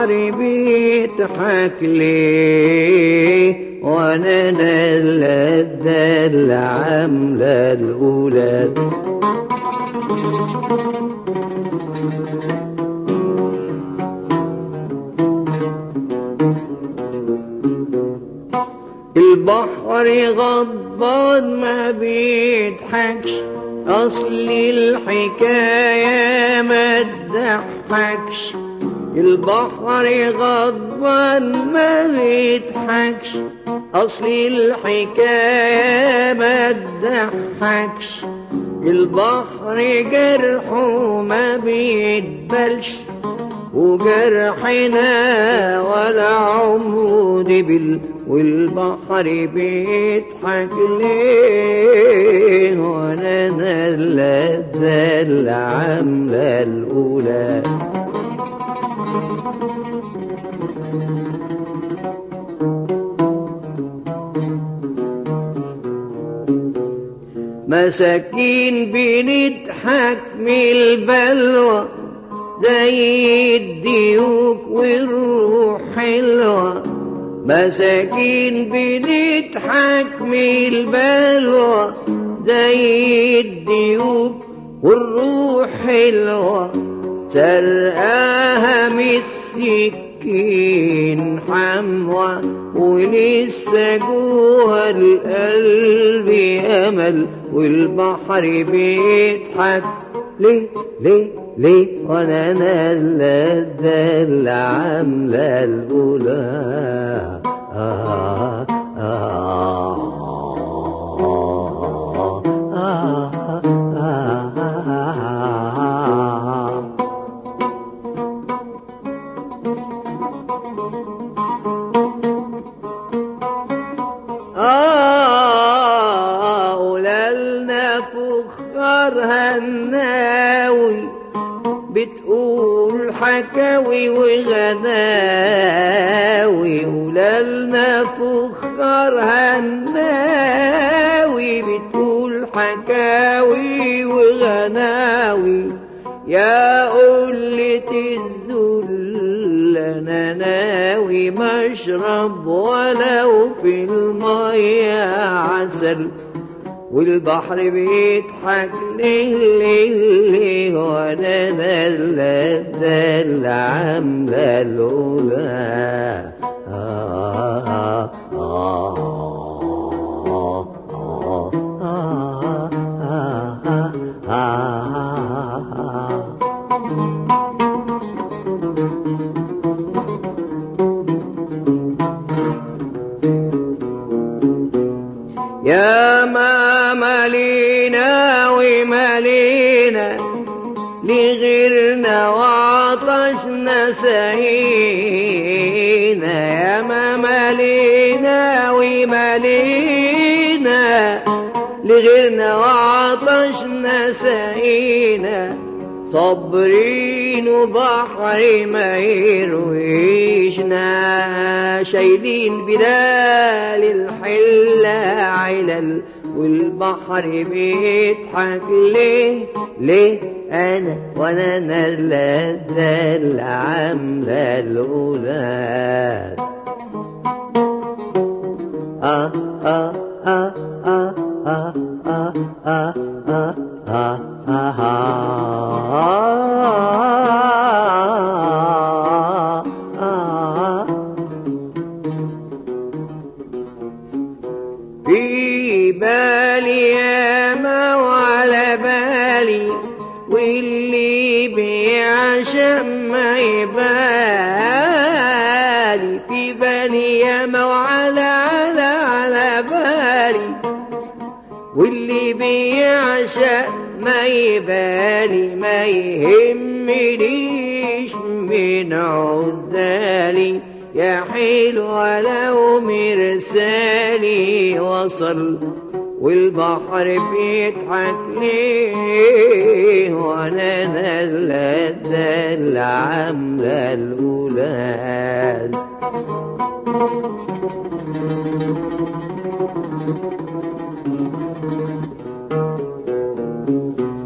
والبحر بيضحك ليه وانا نلدى العملة الأولى البحر غضبان ما بيضحكش أصل الحكاية ما تضحكش البحر غضبان ما بيضحكش أصل الحكاية ما تضحكش البحر جرحه ما بيتبلش وجرحنا ولا عمره دبل والبحر بيضحك ليه وانا اللذة العاملة الأولى مساكين بنضحك من البلوى زي الديوك والروح حلوة مساكين بنضحك من البلوى زي الديوك والروح حلوة سرقاها من السكين حموة ولسه جوه القلب أمل والبحر بيضحك ليه ليه ليه وانا نلدى العملة الأولى آه آه آه آه آه ولالنا فخار هناوي بتقول حكاوي وغناوي ولالنا فخار هناوي بتقول حكاوي وغناوي يا قلة الذل انا ناوي ما اشرب ولو في المية عسل والبحر بيضحك ليه ليه ليه وانا نلدى العملة الأولى آه آه آه آه آه آه آه يا ما ملينا وملينا لغيرنا وعطشنا سهينا يا ما ملينا وملينا لغيرنا وعطشنا سهينا صابرين وبحر ما يرويشنا شايلين بدال الحلة علل والبحر بيضحك ليه ليه انا وانا نلدى العملة الاولى آه آه آه آه آه آه آه آه آه آه آه في بالي ياما وعلى بالي واللي بيعشق ما يبالي في بالي ياما وعلى على على بالي واللي بيعشق ما يبالي ما يهمنيش من عزالي يا حلوة لو مرسالي وصل والبحر بيضحك ليه وانا نلدى العملة الأولى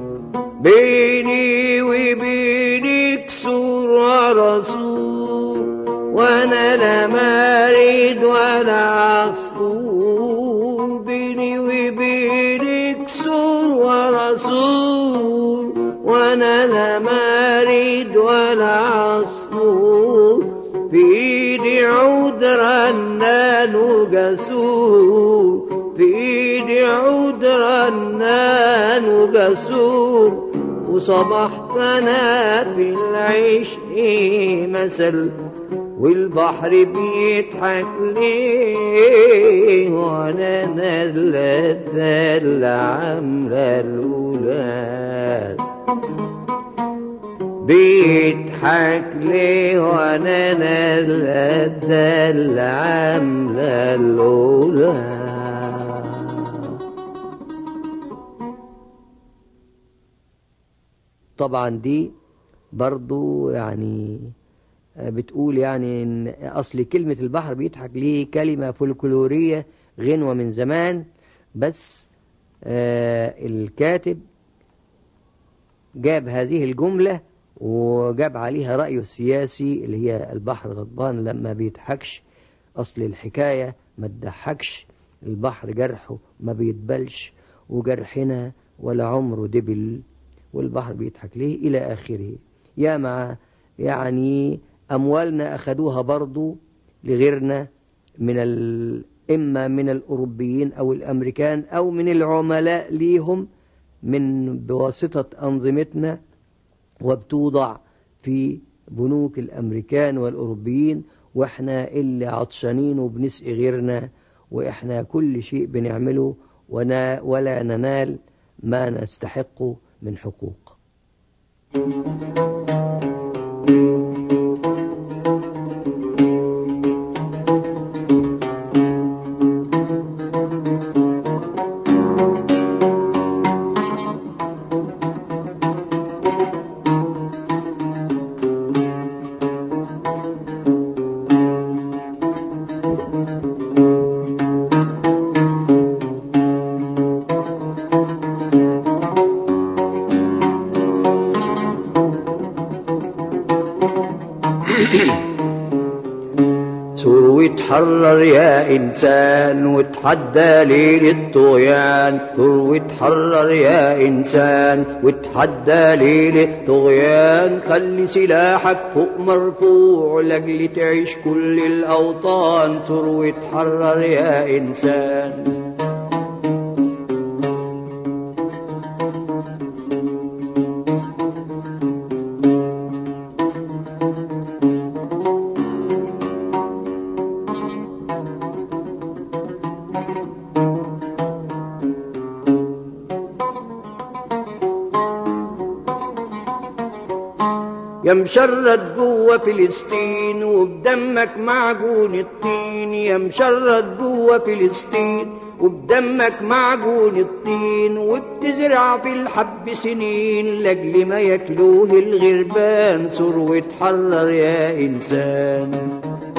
بيني وبينك سورة رسول وانا لا مريد ولا عصفور بيني وبينك سور ورسول وانا لا مريد ولا عصفور في ايدي عود رنان وجسور في ايدي عود رنان وجسور وصبحت انا في العشق مثل والبحر بيضحك ليه وانا نازله الدل عامله الاولاد بيضحك ليه وانا نازله الدل عامله الاولاد طبعا دي برضو يعني بتقول يعني ان اصل كلمة البحر بيضحك ليه كلمة فولكلورية غنوة من زمان بس آه الكاتب جاب هذه الجملة وجاب عليها رأيه السياسي اللي هي البحر غضبان لما بيضحكش أصل الحكاية ما تضحكش البحر جرحه ما بيتبلش وجرحنا ولا عمره دبل والبحر بيضحك ليه إلى آخره يا مع يعني أموالنا أخذوها برضو لغيرنا من ال... إما من الأوروبيين أو الأمريكان أو من العملاء ليهم من بواسطة أنظمتنا وبتوضع في بنوك الأمريكان والأوروبيين وإحنا اللي عطشانين وبنسقي غيرنا وإحنا كل شيء بنعمله ونا ولا ننال ما نستحقه من حقوق سور وتحرر يا إنسان وتحدى ليل الطغيان سور وتحرر يا إنسان وتحدى ليل الطغيان خلي سلاحك فوق مرفوع لأجل تعيش كل الأوطان سور وتحرر يا إنسان يا مشرد جوه فلسطين وبدمك معجون الطين يا مشرد جوه فلسطين وبدمك معجون الطين وبتزرع في الحب سنين لاجل ما ياكلوه الغربان سر وتحرر يا انسان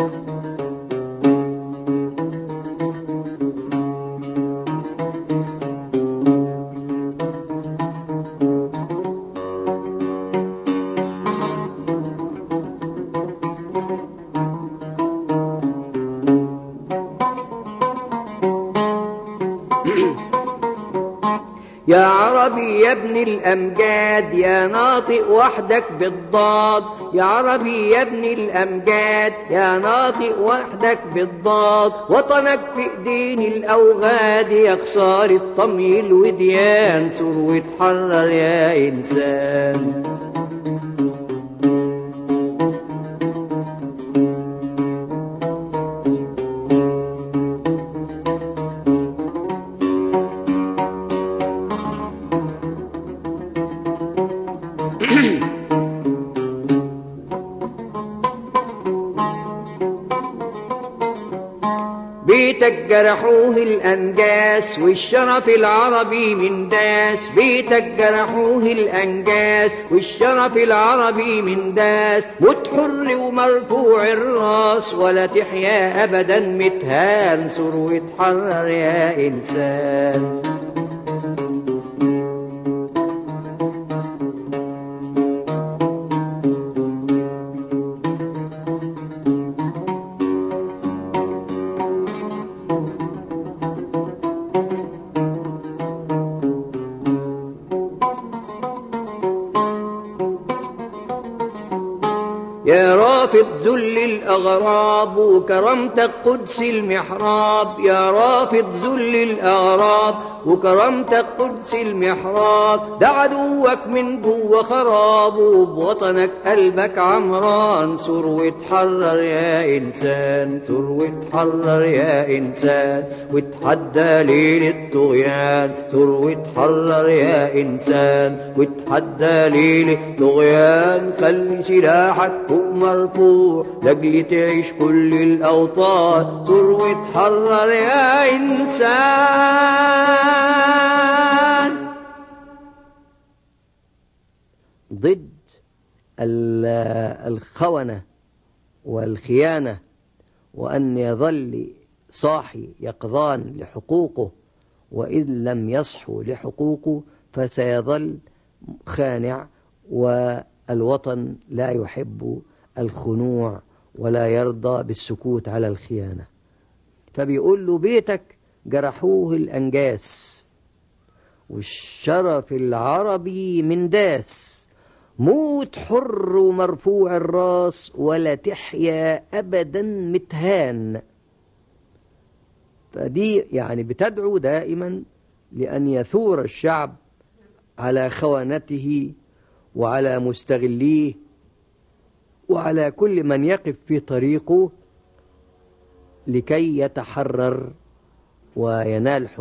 يا عربي يا ابن الأمجاد يا ناطق وحدك بالضاد يا عربي يا ابن الأمجاد يا ناطق وحدك بالضاد وطنك في ايدين الأوغاد يا خسارة طمي الوديان سر وتحرر يا إنسان بيتك جرحوه الأنجاس والشرف العربي من داس بيتك جرحوه الأنجاس والشرف العربي من داس موت حر ومرفوع الراس ولا تحيا أبدا متهان سر وتحرر يا إنسان رافض ذل الأغراب وكرمتك قدس المحراب يا رافض ذل الأغراب وكرمتك قدس المحراب ده عدوك من جوه خراب وبوطنك قلبك عمران سر واتحرر يا إنسان سر واتحرر يا إنسان واتحدى ليل الطغيان سر واتحرر يا إنسان واتحدى ليل الطغيان خلي سلاحك فوق مرفوع لاجل تعيش كل الأوطان سر واتحرر يا إنسان ضد الخونة والخيانة وأن يظل صاحي يقظان لحقوقه وإن لم يصحوا لحقوقه فسيظل خانع والوطن لا يحب الخنوع ولا يرضى بالسكوت على الخيانة فبيقول له بيتك جرحوه الأنجاس والشرف العربي من داس موت حر ومرفوع الراس ولا تحيا أبدا متهان فدي يعني بتدعو دائما لأن يثور الشعب على خوانته وعلى مستغليه وعلى كل من يقف في طريقه لكي يتحرر وينال